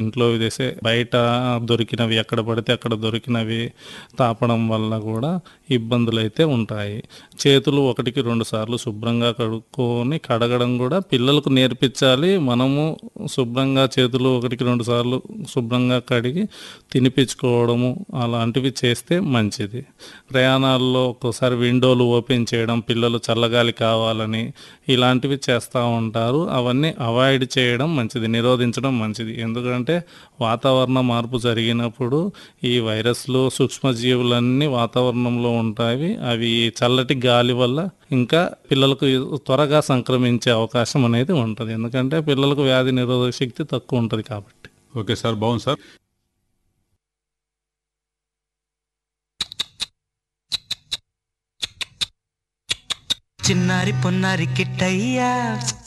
ఇంట్లో వేసే బయట దొరికినవి ఎక్కడ పడితే అక్కడ దొరికినవి తాపడం వల్ల కూడా ఇబ్బందులు అయితే ఉంటాయి చేతులు ఒకటికి రెండు సార్లు శుభ్రంగా కడుక్కొని కడగడం కూడా పిల్లలకు నేర్పించాలి మనము శుభ్రంగా చేతులు ఒకటికి రెండు సార్లు శుభ్రంగా కడిగి తినిపించుకోవడము అలాంటివి చేస్తే మంచిది ప్రయాణాల్లో ఒక్కోసారి విండోలు ఓపెన్ చేయడం పిల్లలు చల్లగాలి కావాలని ఇలాంటివి చేస్తూ ఉంటారు అవన్నీ అవాయిడ్ చేయడం మంచిది నిరోధించడం మంచిది ఎందుకంటే వాతావరణ మార్పు జరిగినప్పుడు ఈ వైరస్లు సూక్ష్మజీవులన్నీ వాతావరణంలో ఉంటాయి అవి చల్లటి గాలి వల్ల ఇంకా పిల్లలకు త్వరగా సంక్రమించే అవకాశం అనేది ఉంటుంది ఎందుకంటే పిల్లలకు వ్యాధి నిరోధక శక్తి తక్కువ ఉంటుంది కాబట్టి ఓకే సార్ బాగుంది సార్ చిన్నారి పొన్నారి కిట్టయ్యా